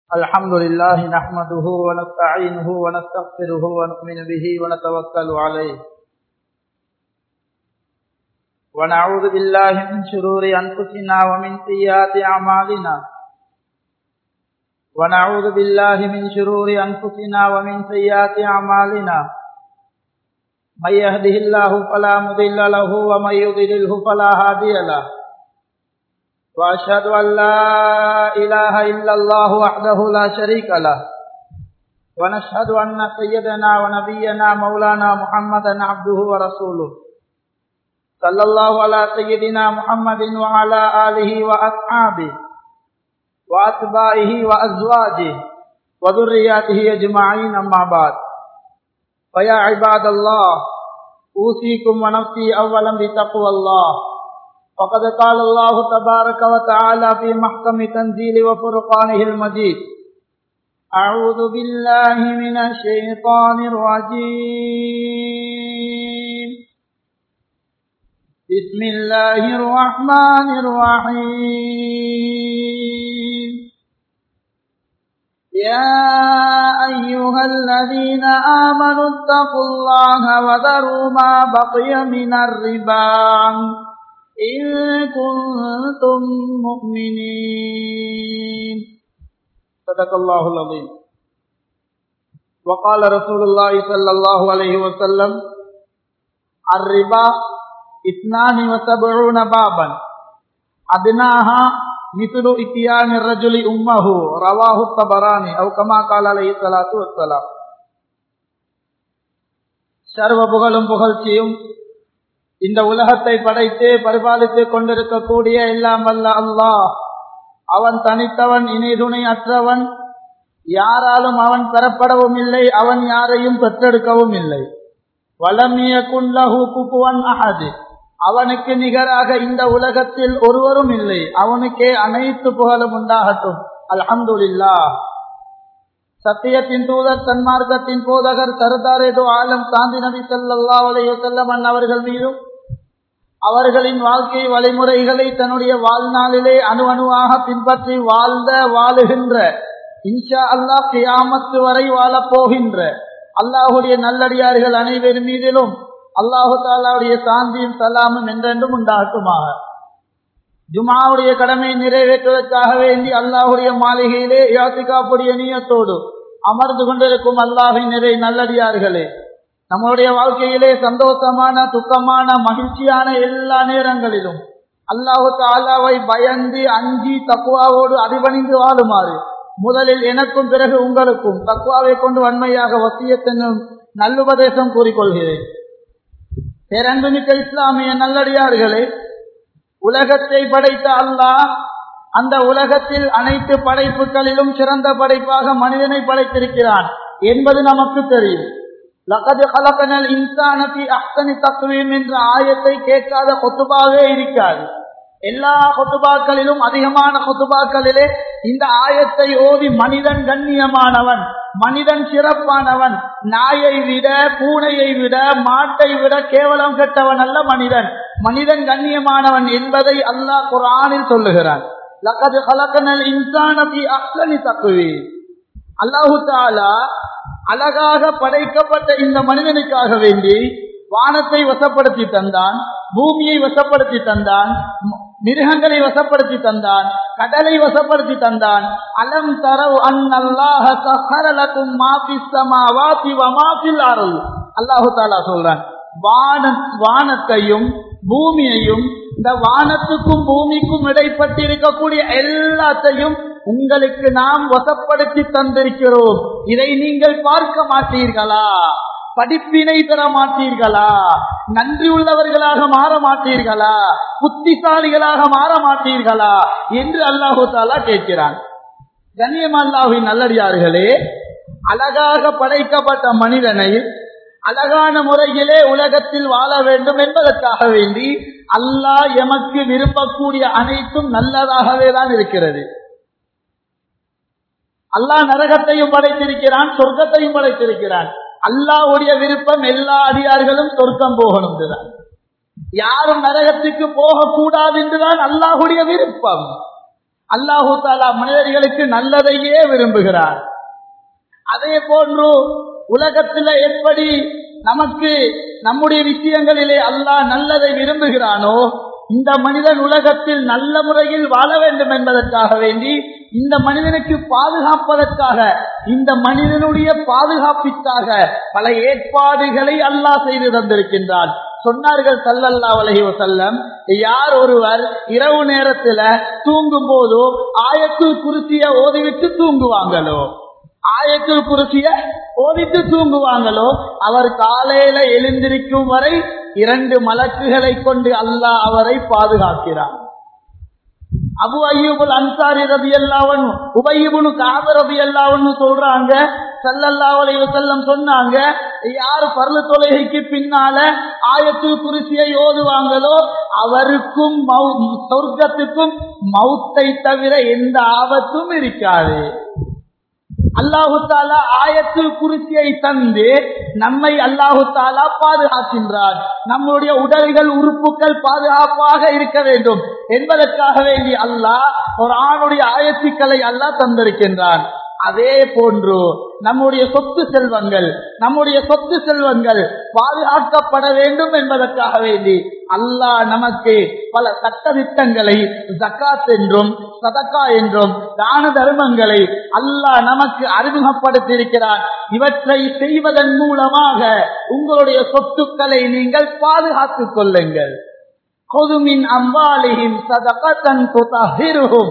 الحمد لله نحمده ونستعينه ونستغفره ونؤمن به ونتوكل عليه ونعوذ بالله من شرور أنفسنا ومن سيئات أعمالنا ونعوذ بالله من شرور أنفسنا ومن سيئات أعمالنا من يهده الله فلا مضل له ومن يضلله فلا هادي له وأشهد أن لا إله إلا الله وحده لا شريك له ونشهد أن سيدنا ونبينا مولانا محمدا عبده ورسوله صلى الله على سيدنا محمد وعلى آله وأصحابه وأتباعه وأزواجه وذرياته أجمعين أما بعد فيا عباد الله أوصيكم ونفسي أولا بتقوى الله فقد قال الله تبارك وتعالى في محكم تنزيل وفرقانه المجيد أعوذ بالله من الشيطان الرجيم بسم الله الرحمن الرحيم يا أيها الذين آمنوا اتقوا الله وذروا ما بقي من الربا إن كنتم مؤمنين صدق الله العظيم وقال رسول الله صلى الله عليه وسلم الربا اثنان وسبعون بابا أدناها مثل اتيان الرجل أمه رواه الطبراني أو كما قال عليه الصلاة والسلام சர்வ புகழும் புகழ்ச்சியும் இந்த உலகத்தை படைத்து பரிபாலித்துக் கொண்டிருக்கக்கூடிய எல்லாம் வல்ல அல்லாஹ் அவன் தனித்தவன் இணை துணை அற்றவன் யாராலும் அவன் பெறப்படவும் இல்லை அவன் யாரையும் பெற்றெடுக்கவும் இல்லை வளமிய குல்லஹு குப்புவன் அஹது அவனுக்கு நிகராக இந்த உலகத்தில் ஒருவரும் இல்லை அவனுக்கே அனைத்து புகழும் உண்டாகட்டும் அல்ஹம்துல்லா சத்தியத்தின் தூதர் தன்மார்க்கத்தின் போதகர் சர்தாரேதோ ஆலம் சாந்தி நபி சல்லா அலைய செல்லமன் அவர்கள் மீதும் அவர்களின் வாழ்க்கை வழிமுறைகளை தன்னுடைய வாழ்நாளிலே அணு அணுவாக பின்பற்றி வாழ்ந்த வாழுகின்ற இன்ஷா அல்லாஹ் கியாமத்து வரை வாழப் போகின்ற அல்லாஹுடைய நல்லடியார்கள் அனைவர் மீதிலும் அல்லாஹு தாலாவுடைய சாந்தியும் சலாமும் என்றென்றும் உண்டாகட்டுமாக ஜுமாவுடைய கடமை நிறைவேற்றுவதற்காக வேண்டி அல்லாஹுடைய மாளிகையிலே யாத்திகாப்புடைய நீயத்தோடு அமர்ந்து கொண்டிருக்கும் அல்லாஹின் நிறை நல்லடியார்களே நம்முடைய வாழ்க்கையிலே சந்தோஷமான துக்கமான மகிழ்ச்சியான எல்லா நேரங்களிலும் அல்லாஹு தாலாவை பயந்து அஞ்சி தக்குவாவோடு அடிபணிந்து வாழுமாறு முதலில் எனக்கும் பிறகு உங்களுக்கும் தக்குவாவை கொண்டு வன்மையாக வசியத்தென்னும் நல்லுபதேசம் கூறிக்கொள்கிறேன் பேரன்புமிக்க இஸ்லாமிய நல்லடியார்களே உலகத்தை படைத்த அல்லாஹ் அந்த உலகத்தில் அனைத்து படைப்புகளிலும் சிறந்த படைப்பாக மனிதனை படைத்திருக்கிறான் என்பது நமக்கு தெரியும் லகது கலக்கனல் இன்சானத்தி அத்தனி தத்துவம் என்ற ஆயத்தை கேட்காத கொத்துபாவே இருக்காது எல்லா கொத்துபாக்களிலும் அதிகமான கொத்துபாக்களிலே இந்த ஆயத்தை ஓதி மனிதன் கண்ணியமானவன் மனிதன் சிறப்பானவன் நாயை விட பூனையை விட மாட்டை விட கேவலம் கெட்டவன் அல்ல மனிதன் மனிதன் கண்ணியமானவன் என்பதை அல்லாஹ் குரானில் சொல்லுகிறான் லக்கது கலக்கனல் இன்சானத்தி அக்சனி தக்குவி அல்லாஹு தாலா அழகாக படைக்கப்பட்ட இந்த மனிதனுக்காக வேண்டி வானத்தை வசப்படுத்தி தந்தான் பூமியை வசப்படுத்தி தந்தான் மிருகங்களை வசப்படுத்தி தந்தான் கடலை வசப்படுத்தி தந்தான் அலம் தரவ் அந்நல்லாஹ சஹரலக்கும் மாஃபிஸ் சமாவாதி வமாஃபில் அருள் அல்லாஹு தாலா சொல்றான் வான வானத்தையும் பூமியையும் இந்த வானத்துக்கும் பூமிக்கும் இடைப்பட்டு இருக்கக்கூடிய எல்லாத்தையும் உங்களுக்கு நாம் வசப்படுத்தி தந்திருக்கிறோம் இதை நீங்கள் பார்க்க மாட்டீர்களா படிப்பினை பெற மாட்டீர்களா நன்றி உள்ளவர்களாக மாற மாட்டீர்களா புத்திசாலிகளாக மாற மாட்டீர்களா என்று அல்லாஹு தாலா கேட்கிறான் கண்ணியம் அல்லாஹின் நல்லடியார்களே அழகாக படைக்கப்பட்ட மனிதனை அழகான முறையிலே உலகத்தில் வாழ வேண்டும் என்பதற்காக வேண்டி அல்லாஹ் எமக்கு விரும்பக்கூடிய அனைத்தும் நல்லதாகவே தான் இருக்கிறது அல்லாஹ் நரகத்தையும் படைத்திருக்கிறான் சொர்க்கத்தையும் படைத்திருக்கிறான் அல்லாஹுடைய விருப்பம் எல்லா அடியார்களும் சொர்க்கம் போகணும் யாரும் நரகத்துக்கு போகக்கூடாது என்றுதான் அல்லாஹுடைய விருப்பம் அல்லாஹு தாலா மனிதர்களுக்கு நல்லதையே விரும்புகிறார் அதே போன்று உலகத்தில் எப்படி நமக்கு நம்முடைய விஷயங்களிலே அல்லாஹ் நல்லதை விரும்புகிறானோ இந்த மனிதன் உலகத்தில் நல்ல முறையில் வாழ வேண்டும் என்பதற்காக வேண்டி இந்த மனிதனுக்கு பாதுகாப்பதற்காக இந்த மனிதனுடைய பாதுகாப்பிற்காக பல ஏற்பாடுகளை அல்லாஹ் செய்து தந்திருக்கின்றான் சொன்னார்கள் சல்லல்லா அலஹி வசல்லம் யார் ஒருவர் இரவு நேரத்துல தூங்கும் போதோ ஆயத்து குருசிய ஓதிவிட்டு தூங்குவாங்களோ ஆயத்தில் குருசிய ஓதிட்டு தூங்குவாங்களோ அவர் காலையில எழுந்திருக்கும் வரை இரண்டு மலக்குகளை கொண்டு அல்லாஹ் அவரை பாதுகாக்கிறார் அபு ஐயூபுல் அன்சாரி ரவி அல்லாவன் உபயுபுனு காப ரவி அல்லாவன்னு சொல்றாங்க சல்லல்லா அலைய செல்லம் சொன்னாங்க யார் பரல தொலைகைக்கு பின்னால ஆயத்து குருசியை ஓதுவாங்களோ அவருக்கும் சொர்க்கத்துக்கும் மவுத்தை தவிர எந்த ஆபத்தும் இருக்காது அல்லாஹு தாலா ஆயத்தில் குருசியை தந்து நம்மை அல்லாஹு தாலா பாதுகாக்கின்றார் நம்முடைய உடல்கள் உறுப்புகள் பாதுகாப்பாக இருக்க வேண்டும் என்பதற்காக வேண்டி அல்லாஹ் ஒரு ஆணுடைய ஆயத்துக்களை அல்லாஹ் தந்திருக்கின்றான் அதே போன்று நம்முடைய சொத்து செல்வங்கள் நம்முடைய சொத்து செல்வங்கள் பாதுகாக்கப்பட வேண்டும் என்பதற்காக வேண்டி அல்லாஹ் நமக்கு பல சட்ட திட்டங்களை ஜக்காத் என்றும் சதக்கா என்றும் தான தர்மங்களை அல்லாஹ் நமக்கு அறிமுகப்படுத்தி இருக்கிறார் இவற்றை செய்வதன் மூலமாக உங்களுடைய சொத்துக்களை நீங்கள் பாதுகாத்துக் கொள்ளுங்கள் கொதுமின் அம்பாலிhin சதகத்தன் துதஹிருஹும்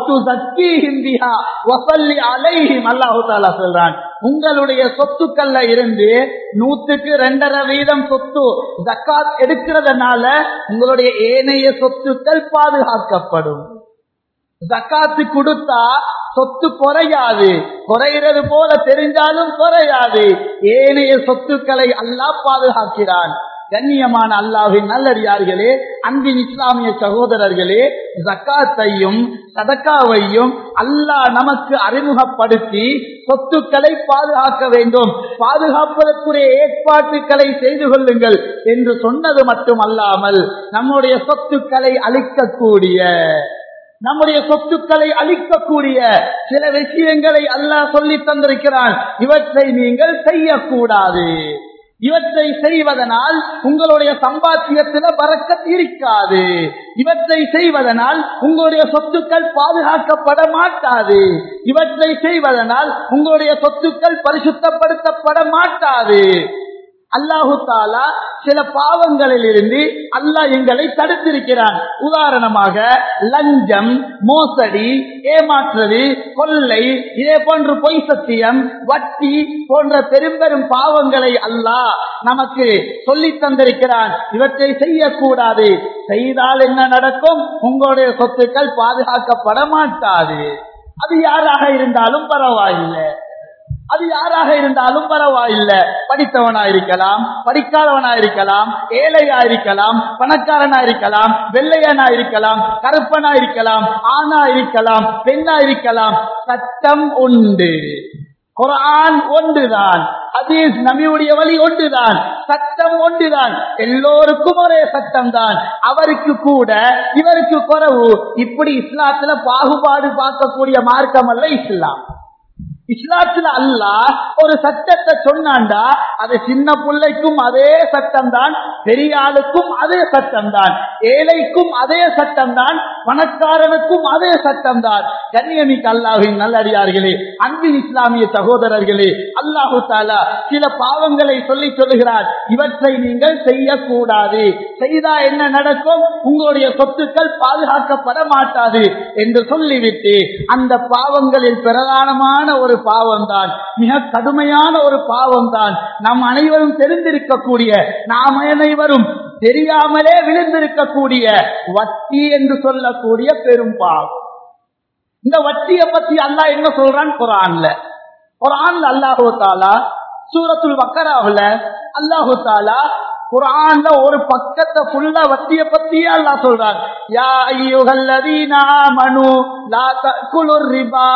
சொல்றான் உங்களுடைய சொத்துக்கள்ல இருந்து நூத்துக்கு ரெண்டரை வீதம் சொத்து ஜக்காத் எடுக்கிறதுனால உங்களுடைய ஏனைய சொத்துக்கள் பாதுகாக்கப்படும் ஜக்காத்து கொடுத்தா சொத்து குறையாது குறைகிறது போல தெரிஞ்சாலும் குறையாது ஏனைய சொத்துக்களை அல்லாஹ் பாதுகாக்கிறான் கண்ணியமான அல்லாவின் நல்லடியார்களே அன்பின் இஸ்லாமிய சகோதரர்களே ஜக்காத்தையும் சதக்காவையும் அல்லாஹ் நமக்கு அறிமுகப்படுத்தி சொத்துக்களை பாதுகாக்க வேண்டும் பாதுகாப்பதற்குரிய ஏற்பாட்டுக்களை செய்து கொள்ளுங்கள் என்று சொன்னது மட்டும் அல்லாமல் நம்முடைய சொத்துக்களை அளிக்கக்கூடிய நம்முடைய சொத்துக்களை அளிக்கக்கூடிய சில விஷயங்களை அல்லாஹ் சொல்லி தந்திருக்கிறான் இவற்றை நீங்கள் செய்யக்கூடாது இவற்றை செய்வதனால் உங்களுடைய சம்பாத்தியத்தில பறக்கத் இருக்காது இவற்றை செய்வதனால் உங்களுடைய சொத்துக்கள் பாதுகாக்கப்பட மாட்டாது இவற்றை செய்வதனால் உங்களுடைய சொத்துக்கள் பரிசுத்தப்படுத்தப்பட மாட்டாது அல்லாஹு தாலா சில பாவங்களில் இருந்து அல்லாஹ் எங்களை தடுத்திருக்கிறான் உதாரணமாக லஞ்சம் மோசடி ஏமாற்றுவது கொள்ளை இதே போன்று பொய் சத்தியம் வட்டி போன்ற பெரும்பெரும் பாவங்களை அல்லாஹ் நமக்கு சொல்லி தந்திருக்கிறான் இவற்றை செய்யக்கூடாது செய்தால் என்ன நடக்கும் உங்களுடைய சொத்துக்கள் பாதுகாக்கப்பட மாட்டாது அது யாராக இருந்தாலும் பரவாயில்லை அது யாராக இருந்தாலும் பரவாயில்லை படித்தவனா இருக்கலாம் படிக்காதவனா இருக்கலாம் ஏழையா இருக்கலாம் பணக்காரனா இருக்கலாம் வெள்ளையனா இருக்கலாம் கருப்பனா இருக்கலாம் ஆணா இருக்கலாம் பெண்ணா இருக்கலாம் சட்டம் உண்டு குரான் ஒன்றுதான் ஹதீஸ் நபியுடைய வழி ஒன்றுதான் சட்டம் ஒன்றுதான் எல்லோருக்கும் ஒரே சட்டம் தான் அவருக்கு கூட இவருக்கு குறவு இப்படி இஸ்லாத்துல பாகுபாடு பார்க்கக்கூடிய மார்க்கம் அல்ல இஸ்லாம் இஸ்லாத்துல அல்லாஹ் ஒரு சட்டத்தை சொன்னாண்டா அது சின்ன பிள்ளைக்கும் அதே சட்டம் தான் பெரிய ஆளுக்கும் அதே சட்டம் தான் ஏழைக்கும் அதே சட்டம் தான் பணக்காரனுக்கும் அதே சட்டம் தான் கண்ணியமிக்கு அல்லாஹின் நல்லடியார்களே அன்பின் இஸ்லாமிய சகோதரர்களே அல்லாஹு தாலா சில பாவங்களை சொல்லி சொல்லுகிறார் இவற்றை நீங்கள் செய்யக்கூடாது செய்தா என்ன நடக்கும் உங்களுடைய சொத்துக்கள் பாதுகாக்கப்பட மாட்டாது என்று சொல்லிவிட்டு அந்த பாவங்களில் பிரதானமான ஒரு பாவம் தான் மிக கடுமையான ஒரு பாவம் தான் நம் அனைவரும் தெரிந்திருக்கக்கூடிய நாம் அனைவரும் தெரியாமலே விழுந்திருக்கக்கூடிய வட்டி என்று சொல்லக்கூடிய பெரும் பாவம் இந்த வட்டியை பத்தி அல்லாஹ் என்ன சொல்றான் குரான்ல குரான்ல அல்லாஹு தாலா சூரத்துல் வக்கராவுல அல்லாஹு தாலா குரான்ல ஒரு பக்கத்தை ஃபுல்லா வட்டிய பத்தியே அல்லாஹ் சொல்றான் யா ஐயுகல்லதீன ஆமனு லா தக்குலுர் ரிபா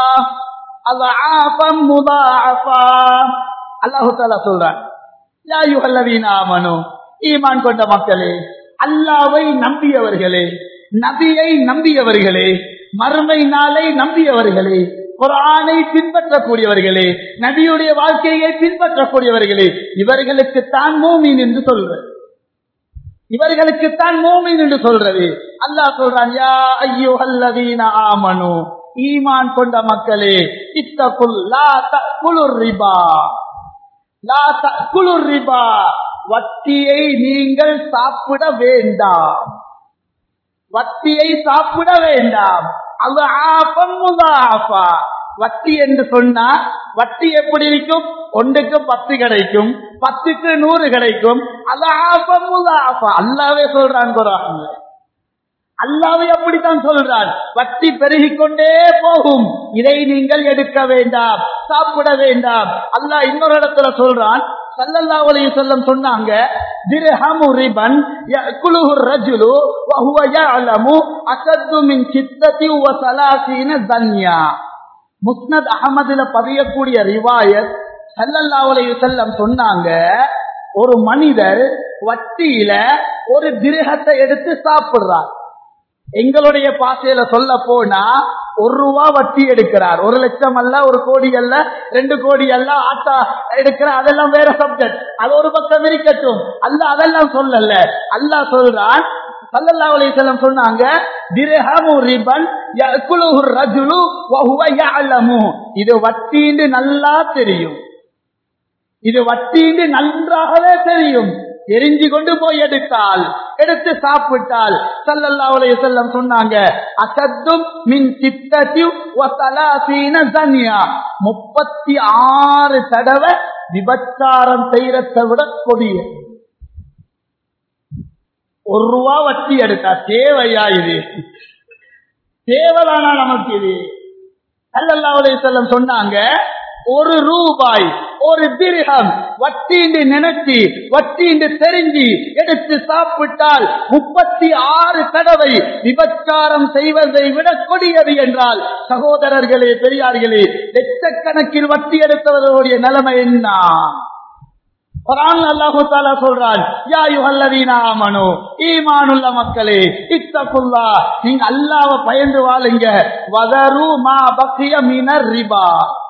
அல்லாஹம் முதாஃபா அல்லாஹு தாலா சொல்றான் யா ஐயுகல்லதீன ஆமனு ஈமான் கொண்ட மக்களே அல்லாவை நம்பியவர்களே நபியை நம்பியவர்களே மறுமை நாளை நம்பியவர்களே குரானை பின்பற்றக்கூடியவர்களே நபியுடைய வாழ்க்கையை பின்பற்றக்கூடியவர்களே இவர்களுக்கு தான் மூமின் என்று சொல்றது இவர்களுக்கு தான் மூமின் என்று சொல்றது அல்லாஹ் சொல்றான் யா ஐயோ அல்லதீன ஆமனு ஈமான் கொண்ட மக்களே இத்தகுல் லா தகுலுர் ரிபா லா தகுலுர் ரிபா வட்டியை நீங்கள் சாப்பிட வேண்டாம் வட்டியை சாப்பிட வேண்டாம் அது ஆபம் முதாஃபா வட்டி என்று சொன்னா வட்டி எப்படி இருக்கும் ஒன்றுக்கு பத்து கிடைக்கும் பத்துக்கு நூறு கிடைக்கும் அது ஆபம் முதாஃபா அல்லாவே சொல்றான் குரான்ல அல்லாவே அப்படித்தான் சொல்றான் வட்டி பெருகிக் கொண்டே போகும் இதை நீங்கள் எடுக்க வேண்டாம் சாப்பிட வேண்டாம் அல்லாஹ் இன்னொரு இடத்துல சொல்றான் சல்லல்லாஹு அலைஹி வஸல்லம் சொன்னாங்க திர்ஹமு ரிபன் யகுலுஹு ரஜுலு வ ஹுவ யஅலமு அஸத்து மின் சித்ததி வ ஸலாசீன தன்யா முஸ்னத் அஹமதுல பதியக்கூடிய ரிவாயத் சல்லல்லாஹு அலைஹி வஸல்லம் சொன்னாங்க ஒரு மனிதர் வட்டியில ஒரு திரகத்தை எடுத்து சாப்பிடுறார் எங்களுடைய பாசையில சொல்ல போனா ஒரு ரூபா வட்டி எடுக்கிறார் ஒரு லட்சம் அல்ல ஒரு கோடி அல்ல ரெண்டு கோடி அல்ல ஆட்டா எடுக்கிற அதெல்லாம் வேற சப்ஜெக்ட் அது ஒரு பக்கம் இருக்கட்டும் அல்ல அதெல்லாம் சொல்லல அல்லாஹ் சொல்றான் சல்லல்லாஹு அலைஹி வஸல்லம் சொன்னாங்க திர்ஹமு ரிபன் யகுலுஹு ரஜுலு வ ஹுவ யஅலமு இது வட்டின்னு நல்லா தெரியும் இது வட்டின்னு நன்றாகவே தெரியும் எரிஞ்சு கொண்டு போய் எடுத்தால் எடுத்து சாப்பிட்டால் சல்லல்லாஹு அலைஹி வஸல்லம் சொன்னாங்க அசத்தும் மின் சித்தத்தி வ தலாசீன ஜன்யா 36 தடவை விபச்சாரம் செய்யறதை விட கொடிய ஒரு ரூபா வட்டி எடுத்தா தேவையா இது தேவைதானா நமக்கு இது சல்லல்லாஹு அலைஹி வஸல்லம் சொன்னாங்க ஒரு ரூபாய் ஒரு திரகம் வட்டின்னு நினைச்சு வட்டின்னு தெரிஞ்சு எடுத்து சாப்பிட்டால் முப்பத்தி ஆறு தடவை விபச்சாரம் செய்வதை விட கொடியது என்றால் சகோதரர்களே பெரியார்களே லட்சக்கணக்கில் வட்டி எடுத்தவர்களுடைய நிலைமை என்ன அல்லாஹு தாலா சொல்றான் யா யுஹல்லதீன ஆமனு ஈமானுள்ள மக்களே இத்தகுல்லா நீங்க அல்லாஹ்வை பயந்து வாழுங்க வதரு மா பக்கிய மினர் ரிபா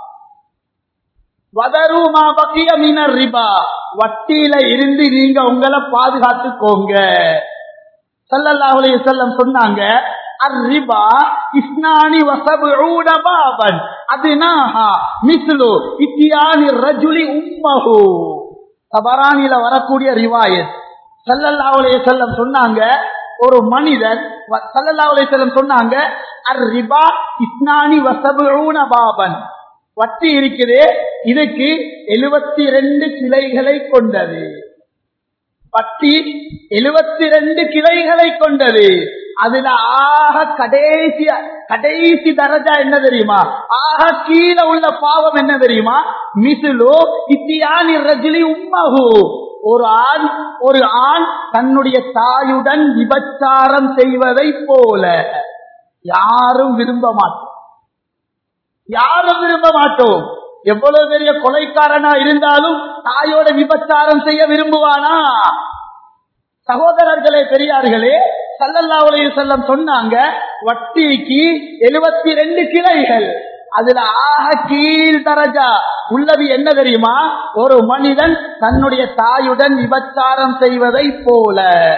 வதரு மா பக்கிய மினர் ரிபா வட்டியில இருந்து நீங்க உங்களை பாதுகாத்துக்கோங்க ஸல்லல்லாஹு அலைஹி வஸல்லம் சொன்னாங்க அர்ரிபா இஸ்னானி வசபூன பாபன் அதுனாஹா மிஸ்லு இத்தியானி ரஜுலி உம்மஹு தபரானில வரக்கூடிய ரிவாயத் ஸல்லல்லாஹு அலைஹி வஸல்லம் சொன்னாங்க ஒரு மனிதர் வ- ஸல்லல்லாஹு அலைஹி வஸல்லம் சொன்னாங்க அர்ரிபா இஸ்னானி வசபூன பாபன் வட்டி இருக்குது இதுக்கு எழுபத்தி ரெண்டு கிளைகளை கொண்டது பட்டி எழுபத்தி ரெண்டு கிளைகளை கொண்டது அதுல ஆக கடைசி கடைசி தரஜா என்ன தெரியுமா ஆக கீழே உள்ள பாவம் என்ன தெரியுமா மிசுலு இத்தியானி ரஜிலி உம்மஹு ஒரு ஆண் ஒரு ஆண் தன்னுடைய தாயுடன் விபச்சாரம் செய்வதை போல யாரும் விரும்ப மாட்டோம் யாரும் விரும்ப மாட்டோம் எவ்வளவு பெரிய கொலைக்காரனா இருந்தாலும் தாயோட விபச்சாரம் செய்ய விரும்புவானா சகோதரர்களே பெரியார்களே சல்லல்லாஹு அலைஹி வஸல்லம் சொன்னாங்க வட்டிக்கு எழுபத்தி ரெண்டு கிளைகள் அதுல ஆக கீழ் தரஜா உள்ளது என்ன தெரியுமா ஒரு மனிதன் தன்னுடைய தாயுடன் விபச்சாரம் செய்வதை போல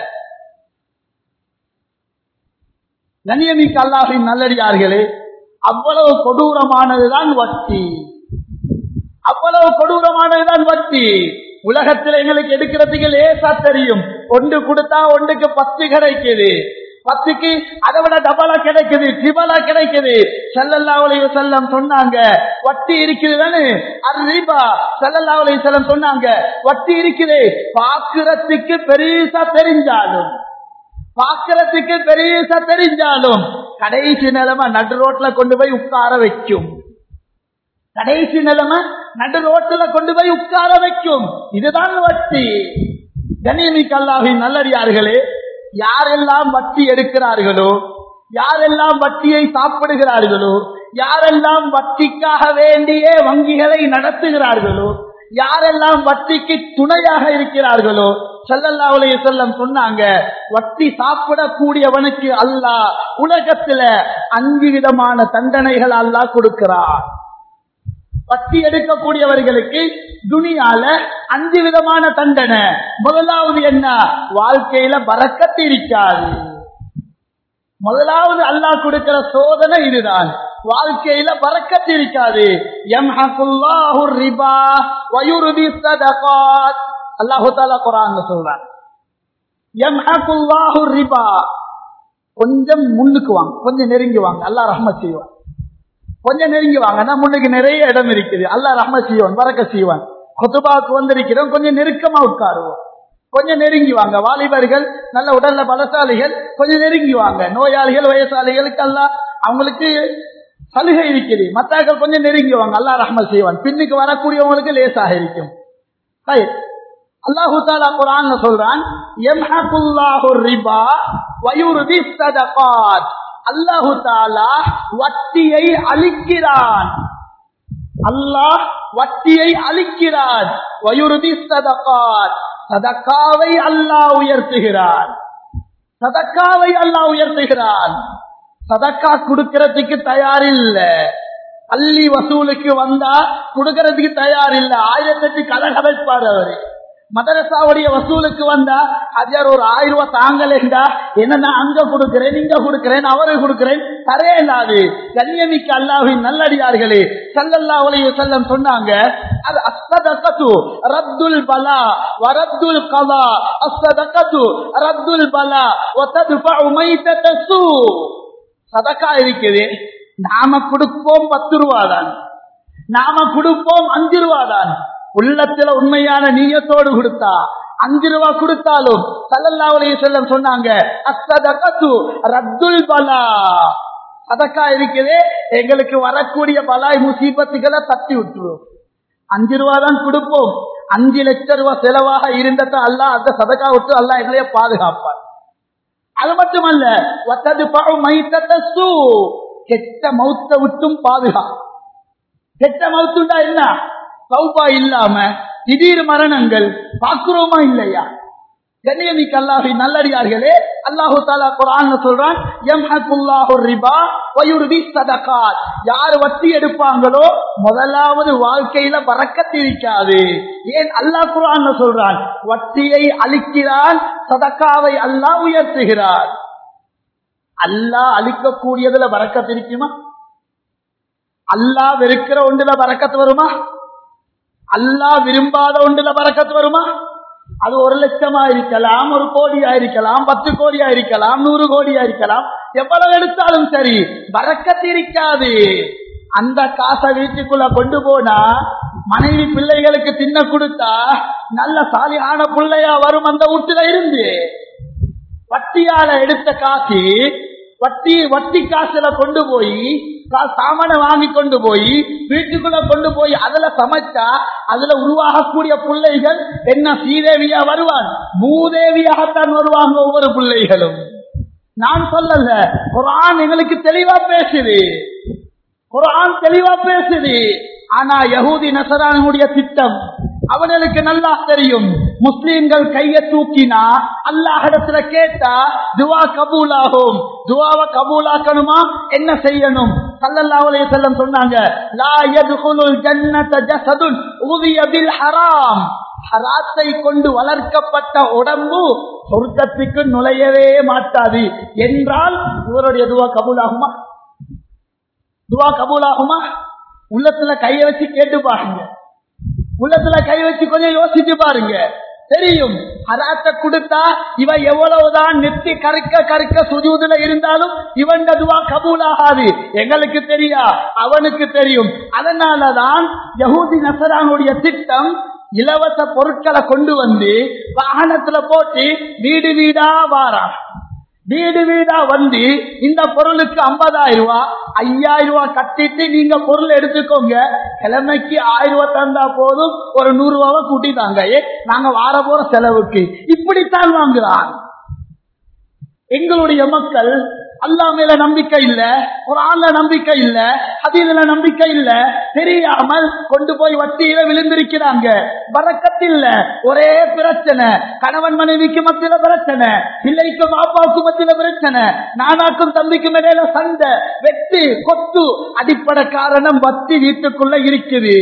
கண்ணியமிக்க அல்லாஹின் நல்லடியார்களே அவ்வளவு கொடூரமானதுதான் வட்டி அவ்வளவு கொடூரமானதுதான் வட்டி உலகத்தில் எங்களுக்கு எடுக்கிறதுக்கு லேசா தெரியும் ஒன்று கொடுத்தா ஒன்றுக்கு பத்து கிடைக்குது பத்துக்கு அதை விட டபலா கிடைக்குது ட்ரிபலா கிடைக்குது செல்லல்லா உலக செல்லம் சொன்னாங்க வட்டி இருக்குது தானே அரிபா செல்லல்லா உலக செல்லம் சொன்னாங்க வட்டி இருக்குது பாக்குறதுக்கு பெருசா தெரிஞ்சாலும் பாக்குறதுக்கு பெருசா தெரிஞ்சாலும் கடைசி நிலைமை நடு ரோட்ல கொண்டு போய் உட்கார வைக்கும் கடைசி நிலைமை நடு ரோட்ல கொண்டு போய் உட்கார வைக்கும் இதுதான் வட்டி கனிமிக் அல்லாஹின் நல்லடியார்களே யாரெல்லாம் வட்டி எடுக்கிறார்களோ யாரெல்லாம் வட்டியை சாப்பிடுகிறார்களோ யாரெல்லாம் வட்டிக்காக வேண்டிய வங்கிகளை நடத்துகிறார்களோ யாரெல்லாம் வட்டிக்கு துணையாக இருக்கிறார்களோ செல்லல்லா உலக செல்லம் சொன்னாங்க வட்டி சாப்பிடக்கூடியவனுக்கு அல்லாஹ் உலகத்துல அஞ்சு விதமான தண்டனைகள் அல்லாஹ் கொடுக்கிறார் வட்டி எடுக்கக்கூடியவர்களுக்கு துணியால அஞ்சு விதமான தண்டனை முதலாவது என்ன வாழ்க்கையில பறக்கத்து இருக்காது முதலாவது அல்லாஹ் கொடுக்கிற சோதனை இதுதான் வாழ்க்கையில பறக்கத்து இருக்காது யம்ஹகுல்லாஹு ரிபா வயுர்தி ஸதகாத் அல்லாஹ் தஆலா குர்ஆன்ல சொல்றான் யம்ஹகுல்லாஹு ரிபா கொஞ்சம் முன்னுக்கு வாங்க கொஞ்சம் நெருங்கி வாங்க அல்லாஹ் ரஹ்மத் செய்வான் கொஞ்சம் நெருங்கி வாங்கன்னா முன்னுக்கு நிறைய இடம் இருக்குது அல்லாஹ் ரஹ்மத் செய்வான் வரக்க செய்வான் கொத்துபாக்கு வந்திருக்கிறோம் கொஞ்சம் நெருக்கமா உட்காருவோம் கொஞ்சம் நெருங்கி வாங்க வாலிபர்கள் நல்ல உடல்ல பலசாலிகள் கொஞ்சம் நெருங்கி வாங்க நோயாளிகள் வயசாளிகளுக்கு எல்லாம் அவங்களுக்கு சலுகை இருக்குது மத்தாக்கள் கொஞ்சம் நெருங்கி வாங்க அல்லாஹ் ரஹ்மத் செய்வான் பின்னுக்கு வரக்கூடியவங்களுக்கு லேசாக இருக்கும் அல்லாஹு தாலா குரான் சொல்றான் யம்ஹகுல்லாஹு ரிபா வயுர்தி ஸதகாத் அல்லாஹு தாலா வட்டியை அழிக்கிறான் அல்லாஹ் வட்டியை அழிக்கிறான் வயுர்தி ஸதகாத் சதக்காவை அல்லாஹ் உயர்த்துகிறான் சதக்காவை அல்லாஹ் உயர்த்துகிறான் சதக்கா கொடுக்கறதுக்கு தயாரில்ல அள்ளி வசூலுக்கு வந்தா கொடுக்கறதுக்கு தயார் இல்ல ஆயிரத்தெட்டு கதை கதைப்பார் அவரு மதரசாவுடைய வசூலுக்கு வந்தா ஹஜர் ஒரு ஆயிரம் ரூபாய் தாங்கலேண்டா என்ன நான் அங்க கொடுக்கிறேன் இங்க கொடுக்கிறேன் அவரு கொடுக்கிறேன் தரையில்லாது கண்ணியமிக்க அல்லாஹின் நல்லடியார்களே சல்லல்லா உலக செல்லம் சொன்னாங்க அது அஸ்ததகத்து ரத்துல் பலா வரத்துல் கலா அஸ்ததகத்து ரத்துல் பலா ஒத்ததுபா உமைத்தசு சதக்கா இருக்குது நாம கொடுப்போம் பத்து ரூபாதான் நாம கொடுப்போம் அஞ்சு ரூபாதான் உள்ளத்துல உண்மையான நீயத்தோடு கொடுத்தா அஞ்சு ரூபா கொடுத்தாலும் சல்லல்லாவுடைய செல்லம் சொன்னாங்க அஸ்ததகத்து ரத்துல் பலா சதக்கா இருக்குது எங்களுக்கு வரக்கூடிய பலாய் முசீபத்துகளை தட்டி விட்டுரும் அஞ்சு ரூபா தான் கொடுப்போம் அஞ்சு லட்சம் ரூபாய் செலவாக இருந்தத அல்ல அந்த சதக்கா விட்டு அல்ல எங்களைய பாதுகாப்பார் அது மட்டுமல்ல வத்தது மைத்தசு கெட்ட மௌத்த விட்டும் பாதுகா கெட்ட மௌத்துண்டா என்ன சௌபா இல்லாம திடீர் மரணங்கள் பாக்குறோமா இல்லையா கண்ணியமிக்க அல்லாஹி நல்லடியார்களே அல்லாஹு தாலா குரான் சொல்றான் யம்ஹகுல்லாஹு ரிபா வயுர்தி சதகாத் யார் வட்டி எடுப்பாங்களோ முதலாவது வாழ்க்கையில பறக்கத்திருக்காது ஏன் அல்லாஹ் குரான் சொல்றான் வட்டியை அழிக்கிறான் சதக்காவை அல்லாஹ் உயர்த்துகிறார் அல்லாஹ் அழிக்கக்கூடியதுல பறக்கத்திருக்குமா அல்லாஹ் வெறுக்கிற ஒன்றுல பறக்கத்து வருமா அல்லாஹ் விரும்பாத ஒன்றுல பறக்கத்து வருமா அது ஒரு லட்சமா இருக்கலாம் ஒரு கோடியா இருக்கலாம் பத்து கோடியா இருக்கலாம் நூறு கோடியா இருக்கலாம் எவ்வளவு எடுத்தாலும் சரி பறக்கத்து இருக்காது அந்த காசை வீட்டுக்குள்ள கொண்டு போனா மனைவி பிள்ளைகளுக்கு தின்ன கொடுத்தா நல்ல சாலியான பிள்ளையா வரும் அந்த வீட்டுல இருந்து வட்டியால எடுத்த காசு வட்டி வட்டி காசுல கொண்டு போய் சாமான வாங்கி கொண்டு போய் வீட்டுக்குள்ள கொண்டு போய் அதுல சமைச்சா அதுல உருவாகக்கூடிய பிள்ளைகள் என்ன ஸ்ரீதேவியா வருவான் பூதேவியாகத்தான் வருவாங்க ஒவ்வொரு பிள்ளைகளும் நான் சொல்லல குரான் எங்களுக்கு தெளிவா பேசுது குரான் தெளிவா பேசுது ஆனா யகூதி நசரானுடைய திட்டம் அவர்களுக்கு நல்லா தெரியும் முஸ்லீம்கள் கைய தூக்கினா அல்லாஹிடத்துல கேட்டா துவா கபூலாகும் துவாவை கபூலாக்கணுமா என்ன செய்யணும் சல்லல்லாஹு செல்லம் சொன்னாங்க லா யதுகுலுல் ஜன்னத ஜஸதுன் உதிய பில் ஹராம் ஹராத்தை கொண்டு வளர்க்கப்பட்ட உடம்பு சொர்க்கத்துக்கு நுழையவே மாட்டாது என்றால் இவருடைய துவா கபூலாகுமா துவா கபூலாகுமா உள்ளத்துல கைய வச்சு கேட்டு பாருங்க உள்ளத்துல கை வச்சு கொஞ்சம் யோசிச்சு பாருங்க தெரியும் ஹராத்த கொடுத்தா இவன் எவ்வளவுதான் நெத்தி கருக்க கருக்க சுஜூதுல இருந்தாலும் இவன் துவா கபூலாகாது எங்களுக்கு தெரியா அவனுக்கு தெரியும் அதனாலதான் யகூதி நசரானுடைய திட்டம் இலவச பொருட்களை கொண்டு வந்து வாகனத்துல போட்டு வீடு வீடா வாரான் வீடு வீடா வந்து இந்த பொருளுக்கு ஐம்பதாயிரம் ரூபாய் ஐயாயிரம் ரூபாய் கட்டிட்டு நீங்க பொருள் எடுத்துக்கோங்க கிழமைக்கு ஆயிரம் ரூபாய் தந்தா போதும் ஒரு நூறு ரூபாவை கூட்டிட்டாங்க ஏ நாங்க வார போற செலவுக்கு இப்படித்தான் வாங்குறான் எங்களுடைய மக்கள் அல்லா மேல நம்பிக்கை இல்ல ஒரு ஆள்ல நம்பிக்கை இல்ல ஹதீதுல நம்பிக்கை இல்ல தெரியாமல் கொண்டு போய் வட்டியில விழுந்திருக்கிறாங்க வரக்கத்தில்ல ஒரே பிரச்சனை கணவன் மனைவிக்கு மத்தியில பிரச்சனை பிள்ளைக்கும் பாப்பாவுக்கும் மத்தியில பிரச்சனை நானாக்கும் தம்பிக்கும் இடையில சண்டை வெட்டு கொத்து அடிப்படை காரணம் வட்டி வீட்டுக்குள்ள இருக்குது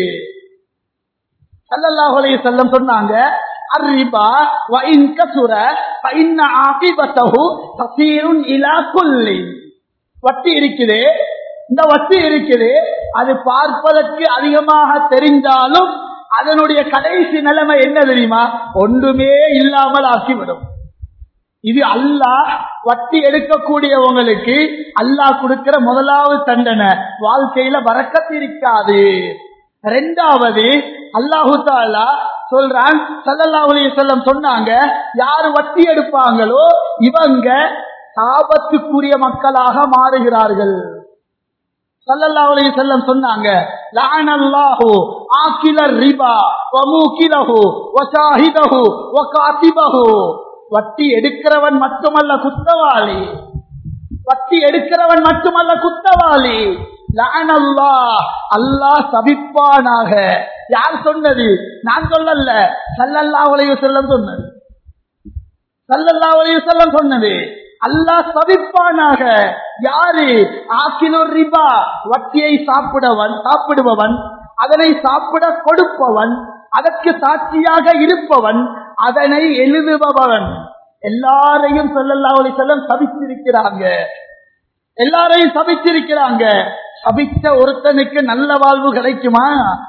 சல்லல்லாஹு அலைஹி வஸல்லம் சொன்னாங்க அர்ரிபா வ இன் கசுர ஃபஇன்ன ஆகிபத்தஹு தஸீருன் இலா குல்லி வட்டி இருக்குது இந்த வட்டி இருக்குது அது பார்ப்பதற்கு அதிகமாக தெரிந்தாலும் அதனுடைய கடைசி நிலைமை என்ன தெரியுமா ஒன்றுமே இல்லாமல் ஆக்கிவிடும் இது அல்லாஹ் வட்டி எடுக்கக்கூடியவங்களுக்கு அல்லாஹ் கொடுக்கிற முதலாவது தண்டனை வாழ்க்கையில வரக்கத்திருக்காது ரெண்டாவது அல்லாஹு தாலா சொல்றான் சல்லல்லாஹு அலைஹி வஸல்லம் சொன்னாங்க யாரு வட்டி எடுப்பாங்களோ இவங்க சாபத்துக்குரிய மக்களாக மாறுகிறார்கள் சல்லல்லாஹு அலைஹி வஸல்லம் சொன்னாங்க லஅனல்லாஹு ஆக்கிலர் ரிபா வ மூக்கிலஹு வ ஷாஹிதஹு வ காத்திபஹு வட்டி எடுக்கிறவன் மட்டுமல்ல குத்தவாளி வட்டி எடுக்கிறவன் மட்டுமல்ல குத்தவாளி லஅனல்லாஹ் அல்லாஹ் சபிப்பானாக யார் சொன்னது நான் சொல்லல சல்லல்லாஹு அலைஹி வஸல்லம் சொன்னது சல்லல்லாஹு அலைஹி வஸல்லம் சொன்னது அல்லாஹ் சபிப்பானாக யாரு ஆக்கிலோர் ரிபா வட்டியை சாப்பிடவன் சாப்பிடுபவன் அதனை சாப்பிட கொடுப்பவன் அதற்கு சாட்சியாக இருப்பவன் அதனை எழுதுபவன் எல்லாரையும் சல்லல்லாஹு அலைஹி வஸல்லம் சபிச்சிருக்கிறாங்க எல்லாரையும் சபிச்சிருக்கிறாங்க சபிச்ச ஒருத்தனுக்கு நல்ல வாழ்வு கிடைக்குமா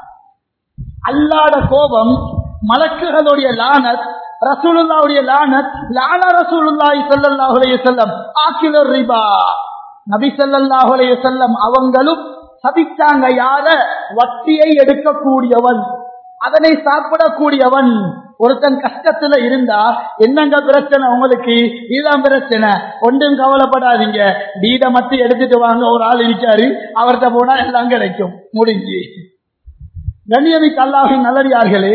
அல்லாட கோபம் மலக்குகளுடைய லானத் ரசூலுல்லாவுடைய லானத் லான ரசூலுல்லாஹி ஸல்லல்லாஹு அலைஹி வஸல்லம் ஆக்கிலர் ரிபா நபி ஸல்லல்லாஹு அலைஹி வஸல்லம் அவங்களும் சபிச்சாங்க யார வட்டியை எடுக்கக்கூடியவன் அதனை சாப்பிடக்கூடியவன் ஒருத்தன் கஷ்டத்துல இருந்தா என்னங்க பிரச்சனை உங்களுக்கு இதுதான் பிரச்சனை ஒன்றும் கவலைப்படாதீங்க வீட மட்டும் எடுத்துட்டு வாங்க ஒரு ஆள் இருக்காரு அவர்கிட்ட போனா எல்லாம் கிடைக்கும் முடிஞ்சு கண்ணியமிக்கு அல்லாஹின் நல்லடியார்களே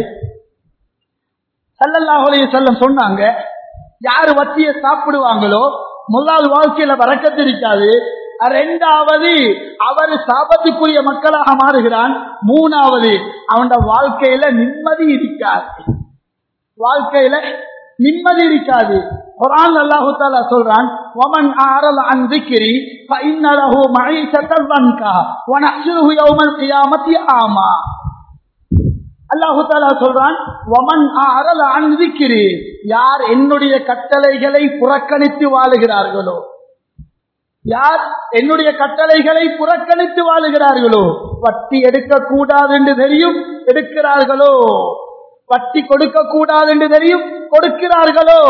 சல்லல்லாஹுலைய செல்லம் சொன்னாங்க யாரு வட்டியை சாப்பிடுவாங்களோ முதல் வாழ்க்கையில வரக்கத்திருக்காது ரெண்டாவது அவர் சாபத்துக்குரிய மக்களாக மாறுகிறான் மூணாவது அவன் வாழ்க்கையில நிம்மதி இருக்காது வாழ்க்கையில நிம்மதி இருக்காது குரான் அல்லாஹு தாலா சொல்றான் ومن أعرض عن ذكري فإن له معيشة ضنكا ونحشره يوم القيامة أعمى அல்லாஹு தாலா சொல்றான் வமன் அறல் அன்பிக்கிறி யார் என்னுடைய கட்டளைகளை புறக்கணித்து வாழுகிறார்களோ யார் என்னுடைய கட்டளைகளை புறக்கணித்து வாழுகிறார்களோ வட்டி எடுக்க கூடாது என்று தெரியும் எடுக்கிறார்களோ வட்டி கொடுக்க கூடாது என்று தெரியும் கொடுக்கிறார்களோ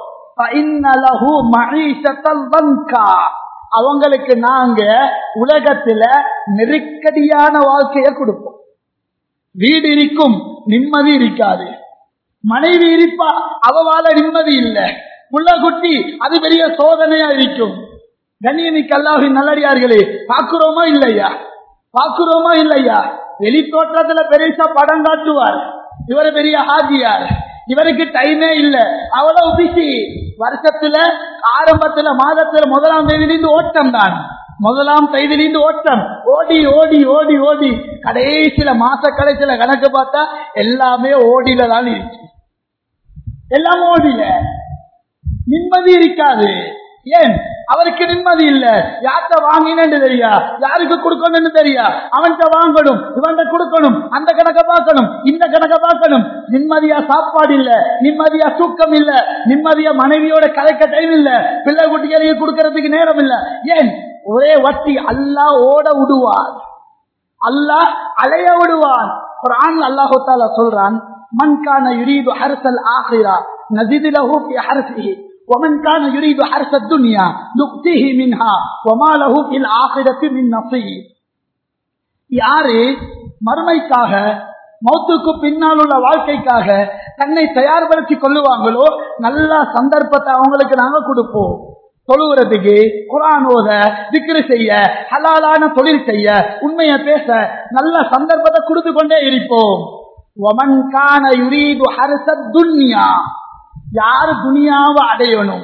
அவங்களுக்கு நாங்க உலகத்துல நெருக்கடியான வாழ்க்கையை கொடுப்போம் வீடு இருக்கும் நிம்மதி இருக்காது மனைவி இருப்பா அவவால நிம்மதி இல்ல புள்ள குட்டி அது பெரிய சோதனையா இருக்கும் கண்ணியமிக்கு அல்லாஹின் நல்லடியார்களே பாக்குறோமா இல்லையா பாக்குறோமா இல்லையா வெளி தோற்றத்துல பெருசா படம் காட்டுவார் இவர் பெரிய ஹாஜியார் இவருக்கு டைமே இல்ல அவ்வளவு பிசி வருஷத்துல ஆரம்பத்துல மாதத்துல முதலாம் தேதியிலிருந்து ஓட்டம் தான் முதலாம் கைதிலிருந்து ஓட்டம் ஓடி ஓடி ஓடி ஓடி கடைசியில மாச கடைசியில கணக்கு பார்த்தா எல்லாமே ஓடில தான் இருக்கு எல்லாம் ஓடில நிம்மதி இருக்காது ஏன் அவருக்கு நிம்மதி இல்ல யார்கிட்ட வாங்கினு தெரியா யாருக்கு கொடுக்கணும்னு தெரியா அவன்கிட்ட வாங்கணும் இவன்கிட்ட கொடுக்கணும் அந்த கணக்க பார்க்கணும் இந்த கணக்க பார்க்கணும் நிம்மதியா சாப்பாடு இல்ல நிம்மதியா தூக்கம் இல்ல நிம்மதியா மனைவியோட கலைக்க டைம் இல்ல பிள்ளை குட்டிகளையும் கொடுக்கறதுக்கு நேரம் இல்ல ஏன் ஒரே வட்டி அல்லா ஓட விடுவார் அல்லாஹ் அலைய விடுவான் குரான் அல்லாஹு தாலா சொல்றான் மன் கான யுரீது ஹர்சல் ஆஹிரா நஜிது லஹு ஃபி ஹர்சிஹி ومن كان يريد حرث الدنيا نؤتيه منها وما له في الآخرة من نصيب யாரு மறுமைக்காக மௌத்துக்கு பின்னால் உள்ள வாழ்க்கைக்காக தன்னை தயார்படுத்திக் கொள்ளுவாங்களோ நல்ல சந்தர்ப்பத்தை அவங்களுக்கு நாங்க கொடுப்போம் தொழுகிறதுக்கு குரான் ஓத திக்ரு செய்ய ஹலாலான தொழில் செய்ய உண்மையை பேச நல்ல சந்தர்ப்பத்தை கொடுத்து கொண்டே இருப்போம் ஒமன் கான யுரீது ஹர்ச துன்யா யாரு துனியாவை அடையணும்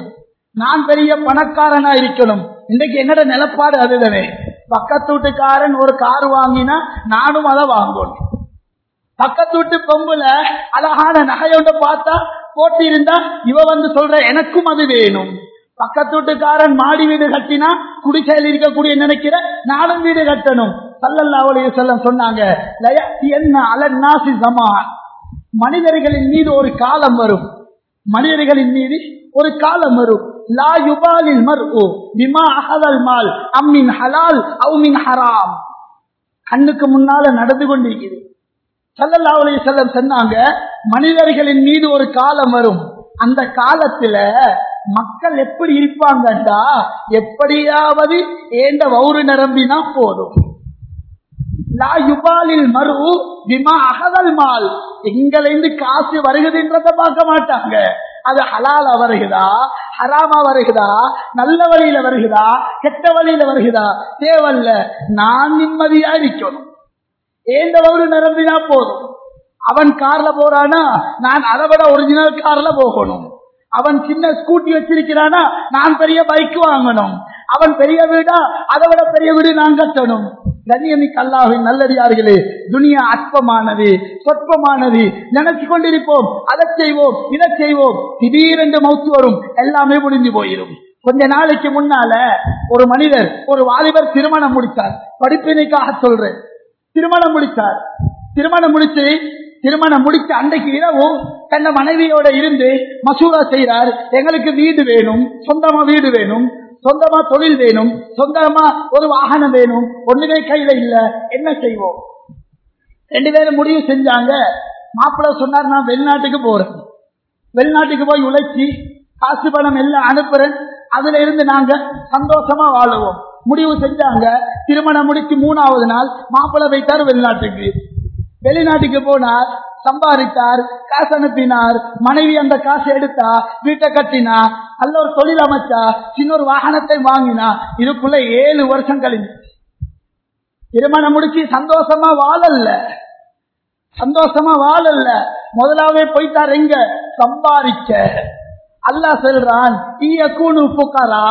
நான் பெரிய பணக்காரனா இருக்கணும் இன்றைக்கு என்னோட நிலப்பாடு அதுதானே பக்கத்து வீட்டுக்காரன் ஒரு கார் வாங்கினா நானும் அதை வாங்கணும் பக்கத்து வீட்டு பொம்புல அழகான நகையோட பார்த்தா போட்டி இருந்தா இவ வந்து சொல்ற எனக்கும் அது வேணும் பக்கத்து வீட்டுக்காரன் மாடி வீடு கட்டினா குடிசையில் இருக்கக்கூடிய நினைக்கிற நானும் வீடு கட்டணும் சல்லல்லாவுடைய செல்லம் சொன்னாங்க லயத்தி என்ன அலன்னாசி சமான் மனிதர்களின் மீது ஒரு காலம் வரும் மனிதர்களின் மீது ஒரு காலம் வரும் லா யுபாலில் மர்உ பிமா அஹதல் மால் அம்மின் ஹலால் அவு மின் ஹராம் கண்ணுக்கு முன்னால நடந்து கொண்டிருக்கிறது சல்லல்லாவுடைய செல்லம் சொன்னாங்க மனிதர்களின் மீது ஒரு காலம் வரும் அந்த காலத்துல மக்கள் எப்படி இருப்பாங்கண்டா எப்படியாவது ஏண்ட வவுறு நிரம்பினா போதும் லா யுபாலில் மறு பிமா அகதல் மால் எங்கிருந்து காசு வருகுதுன்றத பார்க்க மாட்டாங்க அது ஹலாலா வருகுதா ஹராமா வருகுதா நல்ல வழியில வருகுதா கெட்ட வழியில வருகுதா தேவல்ல நான் நிம்மதியா இருக்கணும் ஏந்த ஒரு நிரம்பினா போதும் அவன் கார்ல போறானா நான் அதை விட ஒரிஜினல் கார்ல போகணும் அவன் சின்ன ஸ்கூட்டி வச்சிருக்கிறானா நான் பெரிய பைக் வாங்கணும் அவன் பெரிய வீடா அதை விட பெரிய வீடு நான் கட்டணும் கண்ணியமிக்கு அல்லாஹின் நல்லடியார்களே துனியா அற்பமானது சொற்பமானது நினைச்சு கொண்டிருப்போம் அதை செய்வோம் இதை செய்வோம் திடீரென்று மௌத்து வரும் எல்லாமே முடிஞ்சு போயிடும் கொஞ்ச நாளைக்கு முன்னால ஒரு மனிதர் ஒரு வாலிபர் திருமணம் முடித்தார் படிப்பினைக்காக சொல்றேன் திருமணம் முடித்தார் திருமணம் முடிச்சு திருமணம் முடிச்ச அன்றைக்கு இரவு தன்னை மனைவியோட இருந்து மசூரா செய்யறார் எங்களுக்கு வீடு வேணும் சொந்தமா வீடு வேணும் சொந்தமா தொழில் வேணும் சொந்தமா ஒரு வாகனம் வேணும் ஒண்ணுமே கையில இல்ல என்ன செய்வோம் ரெண்டு பேரும் முடிவு செஞ்சாங்க மாப்பிள்ள சொன்னார் நான் வெளிநாட்டுக்கு போறேன் வெளிநாட்டுக்கு போய் உழைச்சி காசு பணம் எல்லாம் அனுப்புறேன் அதுல இருந்து நாங்க சந்தோஷமா வாழுவோம் முடிவு செஞ்சாங்க திருமணம் முடிச்சு மூணாவது நாள் மாப்பிள்ளை வைத்தார் வெளிநாட்டுக்கு வெளிநாட்டுக்கு போனார் சம்பாதித்தார் காசு அனுப்பினார் மனைவி அந்த காசு எடுத்தா வீட்டை கட்டினா நல்ல ஒரு தொழில் அமைச்சா சின்ன ஒரு வாகனத்தை வாங்கினா இதுக்குள்ள ஏழு வருஷம் கழிஞ்சு திருமணம் முடிச்சு சந்தோஷமா வாழல்ல சந்தோஷமா வாழல்ல முதலாவே போயிட்டார் எங்க சம்பாதிக்க அல்லாஹ் சொல்றான் ஈய கூணு புக்காரா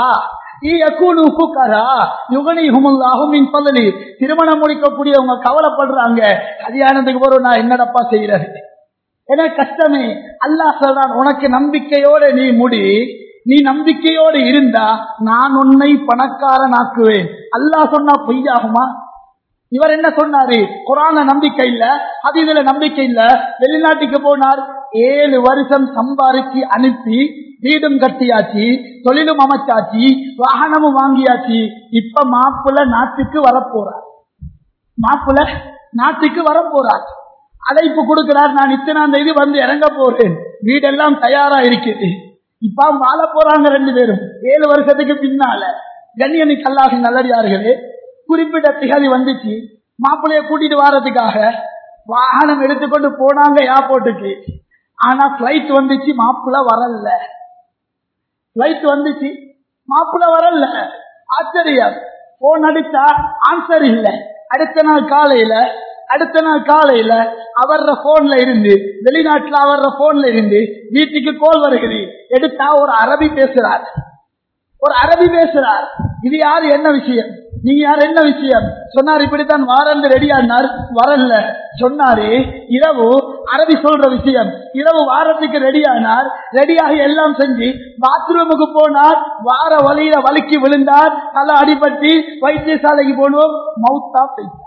திருமணம் முடிக்கக்கூடியவங்க கவலைப்படுறாங்க கல்யாணத்துக்கு போறோம் நான் என்னடப்பா செய்யறது ஏன்னா கஷ்டமே அல்லாஹ் சொல்றான் உனக்கு நம்பிக்கையோட நீ முடி நீ நம்பிக்கையோடு இருந்தா நான் உன்னை பணக்காரன் ஆக்குவேன் அல்லாஹ் சொன்னா பொய்யாகுமா இவர் என்ன சொன்னாரு குரான நம்பிக்கை இல்ல அது இதுல நம்பிக்கை இல்ல வெளிநாட்டுக்கு போனார் ஏழு வருஷம் சம்பாதிச்சு அனுப்பி வீடும் கட்டியாச்சு தொழிலும் அமைச்சாச்சு வாகனமும் வாங்கியாச்சு இப்ப மாப்பிள்ள நாட்டுக்கு வரப்போறார் மாப்பிள்ள நாட்டுக்கு வரப்போறார் அழைப்பு கொடுக்கிறார் நான் இத்தனாம் தேதி வந்து இறங்க போறேன் வீடெல்லாம் தயாரா இருக்குது இப்ப வாழ போறாங்க ரெண்டு பேரும் ஏழு வருஷத்துக்கு பின்னால கண்ணியனி கல்லாக நல்லடியார்களே குறிப்பிட்ட திகதி வந்துச்சு மாப்பிள்ளைய கூட்டிட்டு வர்றதுக்காக வாகனம் எடுத்துக்கொண்டு போனாங்க ஏர்போர்ட்டுக்கு ஆனா பிளைட் வந்துச்சு மாப்பிள்ள வரல பிளைட் வந்துச்சு மாப்பிள்ள வரல ஆச்சரியம் போன் அடிச்சா ஆன்சர் இல்ல அடுத்த நாள் காலையில அடுத்த நாள் காலையில அவர்ற போன்ல இருந்து வெளிநாட்டுல அவர்ற போன்ல இருந்து வீட்டுக்கு கோல் வருகிறது எடுத்தா ஒரு அரபி பேசுறார் ஒரு அரபி பேசுறார் இது யாரு என்ன விஷயம் நீங்க யார் என்ன விஷயம் சொன்னார் இப்படித்தான் வாரந்து ரெடியானார் வரல சொன்னாரு இரவு அரபி சொல்ற விஷயம் இரவு வாரத்துக்கு ரெடியானார் ரெடியாகி எல்லாம் செஞ்சு பாத்ரூமுக்கு போனார் வார வழியில வலிக்கு விழுந்தார் தலை அடிபட்டு வைத்தியசாலைக்கு போனோம் மவுத்தா போயிட்டார்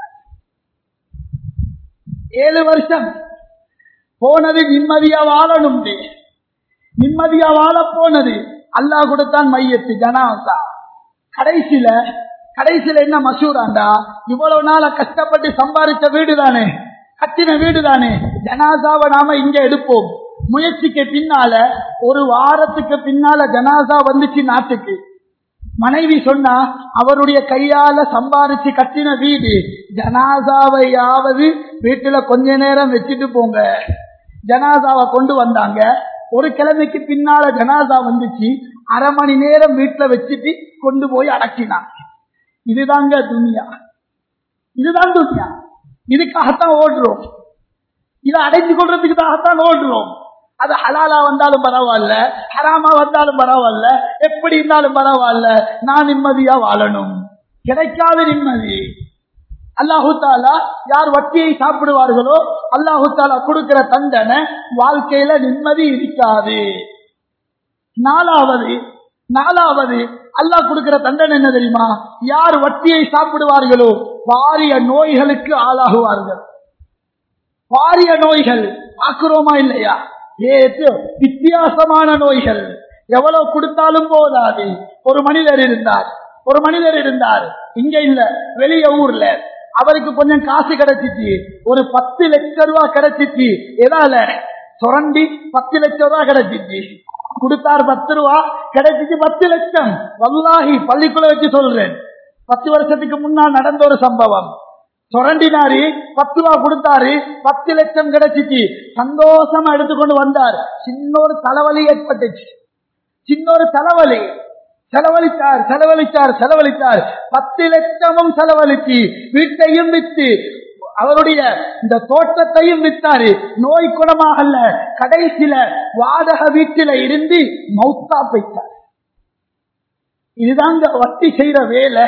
ஏழு வருஷம் போனது நிம்மதியா வாழணும் நிம்மதியா வாழ போனது அல்லாஹ் கொடுத்தான் மையத்து ஜனாசா கடைசியில கடைசியில என்ன மசூராண்டா இவ்வளவு நாள கஷ்டப்பட்டு சம்பாதிச்ச வீடு தானே கட்டின வீடு தானே ஜனாசாவை நாம இங்க எடுப்போம் முயற்சிக்கு பின்னால ஒரு வாரத்துக்கு பின்னால ஜனாசா வந்துச்சு நாட்டுக்கு மனைவி சொன்னா அவருடைய கையால சம்பாதிச்சு கட்டின வீடு ஜனாசாவையாவது வீட்டுல கொஞ்ச நேரம் வச்சுட்டு போங்க ஜனாசாவை கொண்டு வந்தாங்க ஒரு கிழமைக்கு பின்னால ஜனாசா வந்துச்சு அரை மணி நேரம் வீட்டுல வச்சுட்டு கொண்டு போய் அடக்கினாங்க இதுதாங்க துனியா இதுதான் துனியா இதுக்காகத்தான் ஓடுறோம் இதை அடைஞ்சு கொள்றதுக்கு தாகத்தான் ஓடுறோம் அது ஹலாலா வந்தாலும் பரவாயில்ல ஹராமா வந்தாலும் பரவாயில்ல எப்படி இருந்தாலும் பரவாயில்ல நான் நிம்மதியா வாழணும் கிடைக்காத நிம்மதி அல்லாஹு தாலா யார் வட்டியை சாப்பிடுவார்களோ அல்லாஹு தாலா கொடுக்கிற தண்டனை வாழ்க்கையில நிம்மதி இருக்காது நாலாவது நாலாவது அல்லாஹ் கொடுக்கிற தண்டனை என்ன தெரியுமா யார் வட்டியை சாப்பிடுவார்களோ பாரிய நோய்களுக்கு ஆளாகுவார்கள் பாரிய நோய்கள் ஆக்குறோமா இல்லையா ஏத்து வித்தியாசமான நோய்கள் எவ்வளவு கொடுத்தாலும் போதாது ஒரு மனிதர் இருந்தார் ஒரு மனிதர் இருந்தார் இங்க இல்ல வெளிய ஊர்ல அவருக்கு கொஞ்சம் காசு கிடைச்சிச்சு ஒரு பத்து லட்சம் ரூபாய் கிடைச்சிச்சு எதால சுரண்டி பத்து லட்சம் ரூபாய் கிடைச்சிச்சு கொடுத்தார் பத்து ரூபா கிடைச்சிச்சு பத்து லட்சம் வல்லாஹி பள்ளிக்குள்ள வச்சு சொல்றேன் பத்து வருஷத்துக்கு முன்னால் நடந்த ஒரு சம்பவம் சுரண்டினாரு பத்து ரூபா கொடுத்தாரு பத்து லட்சம் கிடைச்சிச்சு சந்தோஷமா எடுத்துக்கொண்டு வந்தார் சின்ன ஒரு தலைவலி ஏற்பட்டுச்சு சின்ன ஒரு தலைவலி செலவழித்தார் செலவழித்தார் செலவழித்தார் பத்து லட்சமும் செலவழித்து வீட்டையும் வித்து அவருடைய இந்த தோட்டத்தையும் வித்தாரு நோய் குணமாகல கடைசியில வாடக வீட்டில இருந்து மௌத்தா போயிட்டார் இதுதான் வட்டி செய்யற வேலை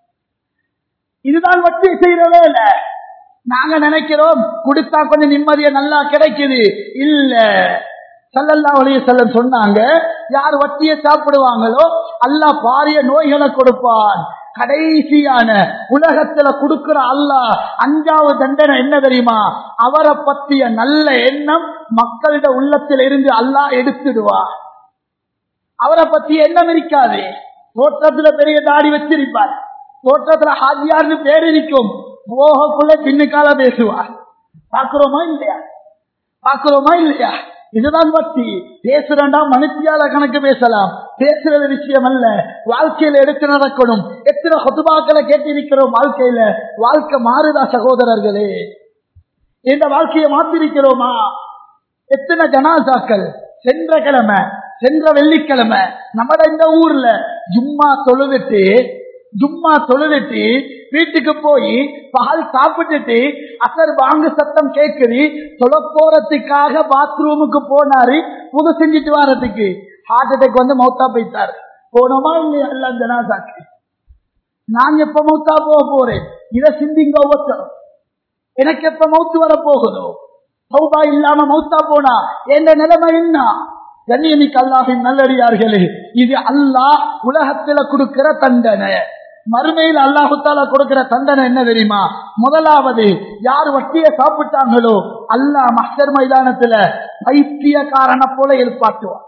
இதுதான் வட்டி செய்யற வேலை நாங்க நினைக்கிறோம் கொடுத்தா கொஞ்சம் நிம்மதியா நல்லா கிடைக்குது இல்ல சல்லல்லா ஒளிய செல்லம் சொன்னாங்க யார் வட்டியை சாப்பிடுவாங்களோ அல்லா பாரிய நோய்களை கொடுப்பான் கடைசியான உலகத்துல கொடுக்கிற அல்லாஹ் அஞ்சாவது தண்டனை என்ன தெரியுமா அவரை பற்றிய நல்ல எண்ணம் மக்களிட உள்ளத்தில் இருந்து அல்லாஹ் எடுத்துடுவார் அவரை பத்தி எண்ணம் இருக்காது தோற்றத்துல பெரிய தாடி வச்சிருப்பார் தோற்றத்துல ஹாஜியார்னு பேர் இருக்கும் போகக்குள்ள பின்னுக்கால பேசுவார் பாக்குறோமா இல்லையா பாக்குறோமா இல்லையா இதுதான் வட்டி பேசுறா மனுஷியால கணக்கு பேசலாம் பேசுறது விஷயம் அல்ல வாழ்க்கையில எடுத்து நடக்கணும் எத்தனை சொத்துபாக்களை கேட்டிருக்கிறோம் வாழ்க்கையில வாழ்க்கை மாறுதா சகோதரர்களே இந்த வாழ்க்கையை மாத்திருக்கிறோமா எத்தனை ஜனாசாக்கள் சென்ற கிழமை சென்ற வெள்ளிக்கிழமை நம்ம இந்த ஊர்ல ஜும்மா தொழுதுட்டு ஜும்மா தொழுதுட்டு வீட்டுக்கு போய் பால் சாப்பிட்டுட்டு அசர் வாங்க சத்தம் கேக்குது தொழ போறதுக்காக பாத்ரூமுக்கு போனாரு புது செஞ்சுட்டு வர்றதுக்கு ஹார்ட் அட்டாக் வந்து மௌத்தா போயிட்டாரு போனோமா இல்லையா எல்லாம் ஜனாசாக்கு நான் எப்ப மௌத்தா போக போறேன் இதை சிந்திங்க ஒவ்வொருத்தரும் எனக்கு எப்ப மௌத்து வர போகுதோ சௌபா இல்லாம மௌத்தா போனா என்ற நிலைமை என்ன கண்ணியமிக்கு அல்லாஹின் நல்லடியார்களே இது அல்லாஹ் உலகத்துல கொடுக்கிற தண்டனை மறுமையில் அல்லாஹுத்தால கொடுக்கிற தண்டனை என்ன தெரியுமா முதலாவது யார் வட்டியை சாப்பிட்டாங்களோ அல்லாஹ் மஸ்டர் மைதானத்துல பைத்தியக்காரனை போல எழுப்பாட்டுவார்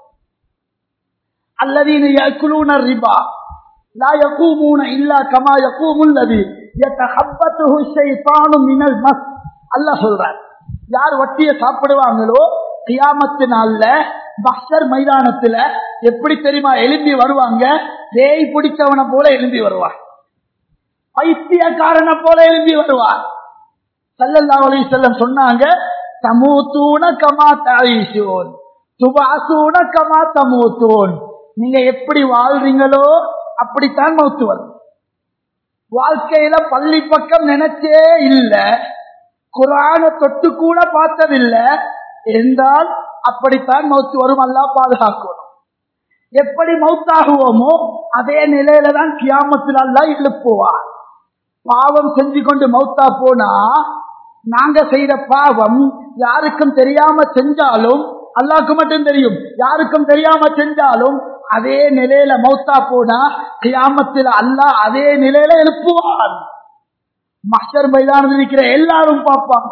அல்லதீன யக்குலூன ரிபா லா யகூமூன இல்லா கமா யகூமுல்லதி யதஹப்பத்துஹு ஷைத்தானு மினல் மஸ் அல்லாஹ் சொல்றார் யார் வட்டியை சாப்பிடுவாங்களோ கியாமத்து நாள்ல பக்சர் மைதானத்துல எப்படி தெரியுமா எழும்பி வருவாங்க தேய் பிடிச்சவனை போல எழும்பி வருவார் பைத்தியக்காரனை போல எழும்பி வருவார் சல்லல்லா அலி செல்லம் சொன்னாங்க தமூத்தூன கமா தாயிஷோன் துபாசூன கமா தமூத்தோன் நீங்க எப்படி வாழ்றீங்களோ அப்படித்தான் மௌத்து வரும் வாழ்க்கையில பள்ளி பக்கம் நினைச்சே இல்ல குரான தொட்டு கூட பார்த்ததில்லை என்றால் அப்படித்தான் மௌத்து வரும் அல்லா பாதுகாக்கணும் எப்படி மௌத்தாகுவோமோ அதே நிலையில தான் கியாமத்தில் அல்லா எழுப்புவார் பாவம் செஞ்சு கொண்டு மௌத்தா போனா நாங்க செய்த பாவம் யாருக்கும் தெரியாம செஞ்சாலும் அல்லாக்கு மட்டும் தெரியும் யாருக்கும் தெரியாம செஞ்சாலும் அதே நிலையில மௌத்தா போனா கியாமத்தில் அல்லாஹ் அதே நிலையில எழுப்புவான் மஸ்டர் மைதானத்தில் இருக்கிற எல்லாரும் பார்ப்பாங்க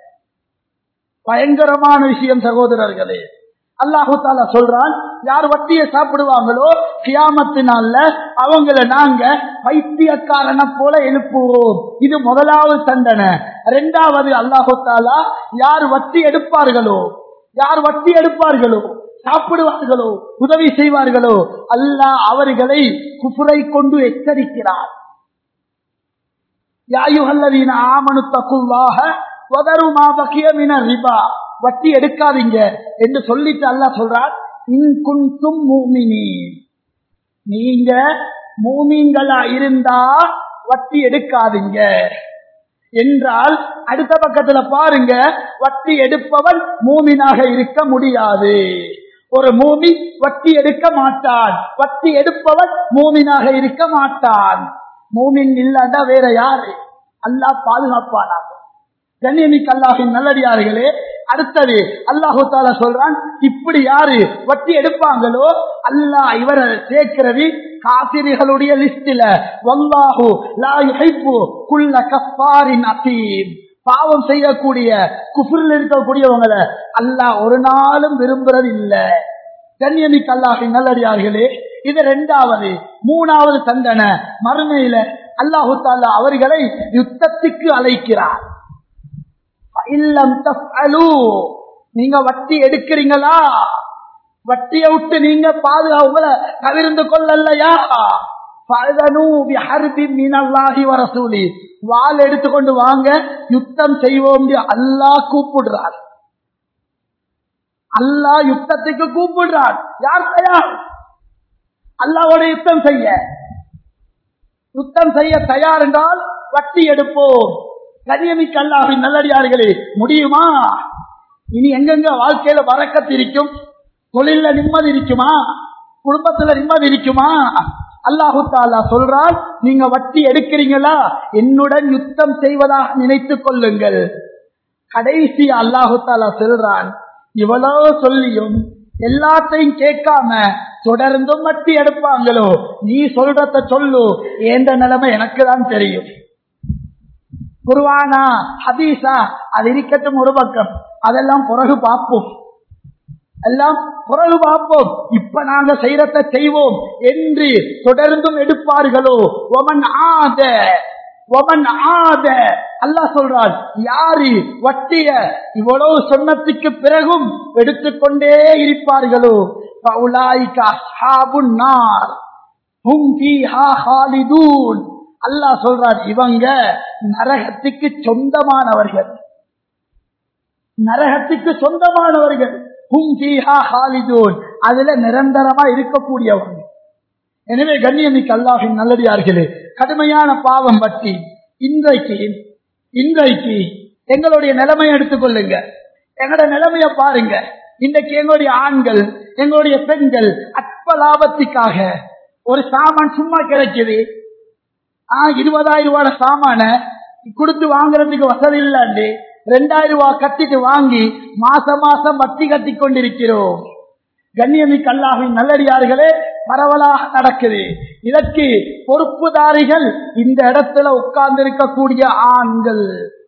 பயங்கரமான விஷயம் சகோதரர்களே அல்லாஹு தாலா சொல்றான் யார் வட்டியை சாப்பிடுவாங்களோ கியாமத்தினால அவங்கள நாங்க பைத்தியக்காரனை போல எழுப்புவோம் இது முதலாவது தண்டனை இரண்டாவது அல்லாஹு தாலா யார் வட்டி எடுப்பார்களோ யார் வட்டி எடுப்பார்களோ சாப்பிடுவார்களோ உதவி செய்வார்களோ அல்லாஹ் அவர்களை குஃபுரை கொண்டு எச்சரிக்கிறார் யாயுகல்லவீன ஆமனு தக்குவாக வதருமா பக்கிய மின ரிபா வட்டி எடுக்காதீங்க என்று சொல்லிட்டு அல்லா சொல்றார் இன்குன்கும் மூமினி நீங்க மூமீன்களா இருந்தா வட்டி எடுக்காதீங்க என்றால் அடுத்த பக்கத்துல பாருங்க வட்டி எடுப்பவன் மூமினாக இருக்க முடியாது ஒரு மூமி வட்டி எடுக்க மாட்டான் வட்டி எடுப்பவன் மூமினாக இருக்க மாட்டான் மூமின் இல்லாண்டா வேற யாரு அல்லாஹ் பாதுகாப்பானாக கண்ணியமிக்கு அல்லாஹின் நல்லடியார்களே அடுத்தது அல்லாஹு தாலா சொல்றான் இப்படி யாரு வட்டி எடுப்பாங்களோ அல்லாஹ் இவரை சேர்க்கிறது காசிரிகளுடைய லிஸ்டில வல்லாஹு லா யுஹிப்பு குல்ல கஃபாரின் அசீம் பாவம் செய்யக்கூடிய குஃப்ரில் இருக்கக்கூடியவங்களை அல்லாஹ் ஒரு நாளும் விரும்புறது இல்ல கண்ணியமிக்கு அல்லாஹின் நல்லடியார்களே இது ரெண்டாவது மூணாவது தண்டனை மறுமையில அல்லாஹு தாலா அவர்களை யுத்தத்துக்கு அழைக்கிறார் இல்லம் தஃஅலு நீங்க வட்டி எடுக்கிறீங்களா வட்டியை விட்டு நீங்க பாதுகாப்புல தவிர்ந்து கொள்ளலையா வால் எடுத்துக்கொண்டு வாங்க யுத்தம் செய்வோம் அல்லாஹ் கூப்பிடுறார் அல்லாஹ் யுத்தத்துக்கு கூப்பிடுறார் யார் தயார் அல்லாவோட யுத்தம் செய்ய யுத்தம் செய்ய தயார் என்றால் வட்டி எடுப்போம் கரியமிக்கு அல்லாஹின் நல்லடியார்களே முடியுமா இனி எங்கெங்க வாழ்க்கையில வரக்கத்து இருக்கும் தொழில நிம்மதி இருக்குமா குடும்பத்துல நிம்மதி இருக்குமா அல்லாஹு தாலா சொல்றால் நீங்க வட்டி எடுக்கிறீங்களா என்னுடன் யுத்தம் செய்வதாக நினைத்துக் கொள்ளுங்கள் கடைசி அல்லாஹு தாலா சொல்றான் இவ்வளவு சொல்லியும் எல்லாத்தையும் கேட்காம தொடர்ந்தும் வட்டி எடுப்பாங்களோ நீ சொல்றத சொல்லு எந்த நிலைமை எனக்கு தான் தெரியும் குருவானா ஹதீஸா அது இருக்கட்டும் ஒரு பக்கம் அதெல்லாம் பிறகு பார்ப்போம் எல்லாம் பிறகு பார்ப்போம் இப்ப நாங்க செய்யறத செய்வோம் என்று தொடர்ந்தும் எடுப்பார்களோ ஒமன் ஆத ஒமன் ஆத அல்லா சொல்றான் யாரு வட்டிய இவ்வளவு சொன்னதுக்கு பிறகும் எடுத்துக்கொண்டே இருப்பார்களோ அல்லாஹ் சொல்றார் இவங்க நரகத்துக்கு சொந்தமானவர்கள் நரகத்துக்கு சொந்தமானவர்கள் அதுல நிரந்தரமா இருக்கக்கூடியவங்க எனவே கண்ணியமிக்கு அல்லாஹின் நல்லடியார்களே கடுமையான பாவம் பற்றி இன்றைக்கு இன்றைக்கு எங்களுடைய நிலைமையை எடுத்துக்கொள்ளுங்க எங்களோட நிலைமைய பாருங்க இன்றைக்கு எங்களுடைய ஆண்கள் எங்களுடைய பெண்கள் அற்ப லாபத்துக்காக ஒரு சாமான் சும்மா கிடைக்குது ஆஹ் இருபதாயிரம் ரூபாய் சாமான கொடுத்து வாங்குறதுக்கு வசதி இல்லாண்டு ரெண்டாயிரம் ரூபாய் கட்டிட்டு வாங்கி மாசம் மாசம் வட்டி கட்டி கொண்டிருக்கிறோம் கண்ணியமிக்கு அல்லாஹின் நல்லடியார்களே பரவலாக நடக்குது இதற்கு பொறுப்புதாரிகள் இந்த இடத்துல உட்கார்ந்து இருக்கக்கூடிய ஆண்கள்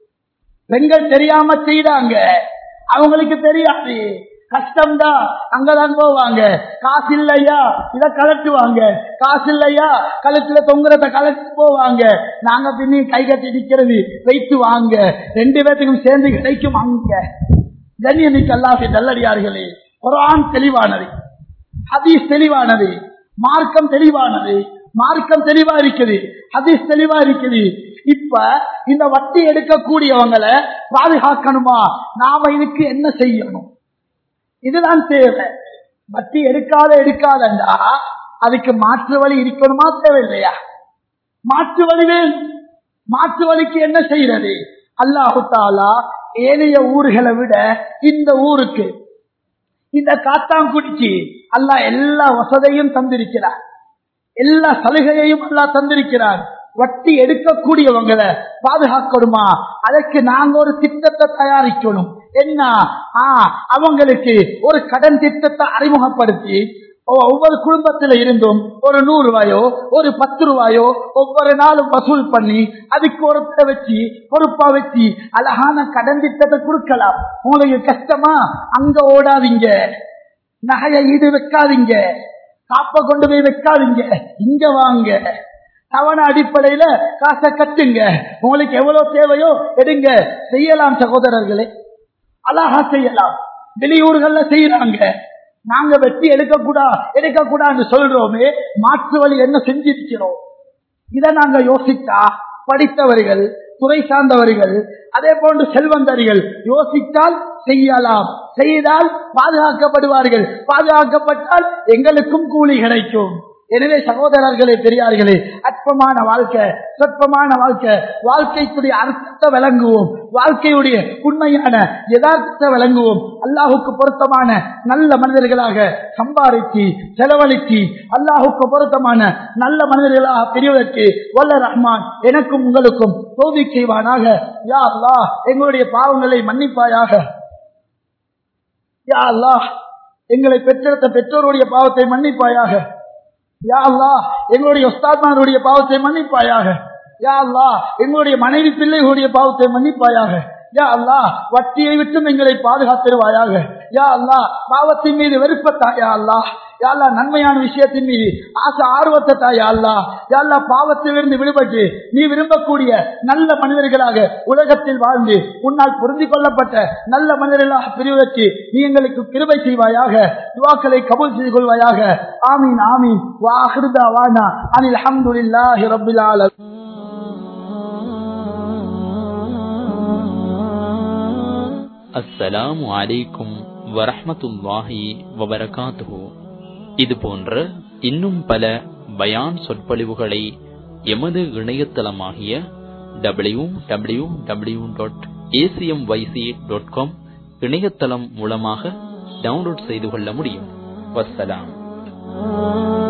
பெண்கள் தெரியாம செய்யறாங்க அவங்களுக்கு தெரியாது கஷ்டம்தான் அங்கதான் போவாங்க காசு இல்லையா இத கலட்டுவாங்க காசு இல்லையா கழுத்துல தொங்குறத கலட்டு போவாங்க நாங்க பின்னி கை கட்டி நிக்கிறது வைத்து வாங்க ரெண்டு பேத்துக்கும் சேர்ந்து கிடைக்கும் அங்க கண்ணியமிக்கு அல்லாஹி நல்லடியார்களே குரான் தெளிவானது ஹதீஸ் தெளிவானது மார்க்கம் தெளிவானது மார்க்கம் தெளிவா இருக்குது ஹதீஸ் தெளிவா இருக்குது இப்ப இந்த வட்டி எடுக்கக்கூடியவங்களை பாதுகாக்கணுமா நாம இதுக்கு என்ன செய்யணும் இதுதான் தேவை வட்டி எடுக்காத எடுக்காதண்டா அதுக்கு மாற்று வழி இருக்கணுமா தேவையில்லையா மாற்று வழி வேணும் மாற்று வழிக்கு என்ன செய்யறது அல்லாஹு தாலா ஏனைய ஊர்களை விட இந்த ஊருக்கு இந்த காத்தாங்குடிக்கு அல்லாஹ் எல்லா வசதியும் தந்திருக்கிறார் எல்லா சலுகையையும் அல்லாஹ் தந்திருக்கிறார் வட்டி எடுக்கக்கூடியவங்களை பாதுகாக்கணுமா அதற்கு நாங்க ஒரு திட்டத்தை தயாரிக்கணும் என்ன அவங்களுக்கு ஒரு கடன் திட்டத்தை அறிமுகப்படுத்தி ஒவ்வொரு குடும்பத்தில இருந்தும் ஒரு நூறு ரூபாயோ ஒரு பத்து ரூபாயோ ஒவ்வொரு நாளும் வசூல் பண்ணி அதுக்கு ஒருத்தரை வச்சு பொறுப்பா வச்சு அழகான கடன் திட்டத்தை கொடுக்கலாம் உங்களுக்கு கஷ்டமா அங்க ஓடாதீங்க நகையை ஈடு வைக்காதீங்க காப்ப கொண்டு போய் வைக்காதீங்க இங்க வாங்க தவணை அடிப்படையில காசை கட்டுங்க உங்களுக்கு எவ்வளவு தேவையோ எடுங்க செய்யலாம் சகோதரர்களே அழகா செய்யலாம் வெளியூர்கள்ல செய்யறாங்க நாங்க வெட்டி எடுக்கக்கூடா எடுக்கக்கூடாதுன்னு சொல்றோமே மாற்று வழி என்ன செஞ்சிருக்கிறோம் இதை நாங்க யோசித்தா படித்தவர்கள் துறை சார்ந்தவர்கள் அதே போன்று செல்வந்தர்கள் யோசித்தால் செய்யலாம் செய்தால் பாதுகாக்கப்படுவார்கள் பாதுகாக்கப்பட்டால் எங்களுக்கும் கூலி கிடைக்கும் எனவே சகோதரர்களே பெரியார்களே அற்பமான வாழ்க்கை சொற்பமான வாழ்க்கை வாழ்க்கைக்குடைய அர்த்தத்தை விளங்குவோம் வாழ்க்கையுடைய உண்மையான யதார்த்தத்தை விளங்குவோம் அல்லாஹுக்கு பொருத்தமான நல்ல மனிதர்களாக சம்பாதிச்சு செலவழிச்சு அல்லாஹுக்கு பொருத்தமான நல்ல மனிதர்களாக பிரிவதற்கு வல்ல ரஹ்மான் எனக்கும் உங்களுக்கும் தோல்வி செய்வானாக யா அல்லாஹ் எங்களுடைய பாவங்களை மன்னிப்பாயாக யா அல்லாஹ் எங்களை பெற்றெடுத்த பெற்றோருடைய பாவத்தை மன்னிப்பாயாக யா அல்லாஹ் எங்களுடைய உஸ்தாத்மாருடைய பாவத்தை மன்னிப்பாயாக யா அல்லாஹ் எங்களுடைய மனைவி பிள்ளைகளுடைய பாவத்தை மன்னிப்பாயாக யா அல்லாஹ் வட்டியை விட்டும் எங்களை பாதுகாத்திருவாயாக யா அல்லாஹ் பாவத்தின் மீது வெறுப்பத்தா யா அல்லாஹ் யா அல்லாஹ் நன்மையான விஷயத்தின் மீது ஆசை ஆர்வத்தை தாயா அல்லாஹ் யா அல்லாஹ் பாவத்திலிருந்து விடுபட்டு நீ விரும்பக்கூடிய நல்ல மனிதர்களாக உலகத்தில் வாழ்ந்து உன்னால் புரிந்து கொள்ளப்பட்ட நல்ல மனிதர்களாக பிரிவதற்கு நீ எங்களுக்கு கிருபை செய்வாயாக துவாக்களை கபூல் செய்து கொள்வாயாக ஆமீன் ஆமீன் வாஹிருதா வானா அனில் அஹமதுல்லாஹி ரப்பில் ஆலமீன் அஸ்ஸலாமு அலைக்கும் வரஹ்மத்துல்லாஹி வபரகாத்துஹு இது போன்ற இன்னும் பல பயான் சொற்பொழிவுகளை எமது இணையதளமாகிய W W W dot ACM YC dot com இணையதளம் மூலமாக டவுன்லோட் செய்து கொள்ள முடியும் வஸ்ஸலாம்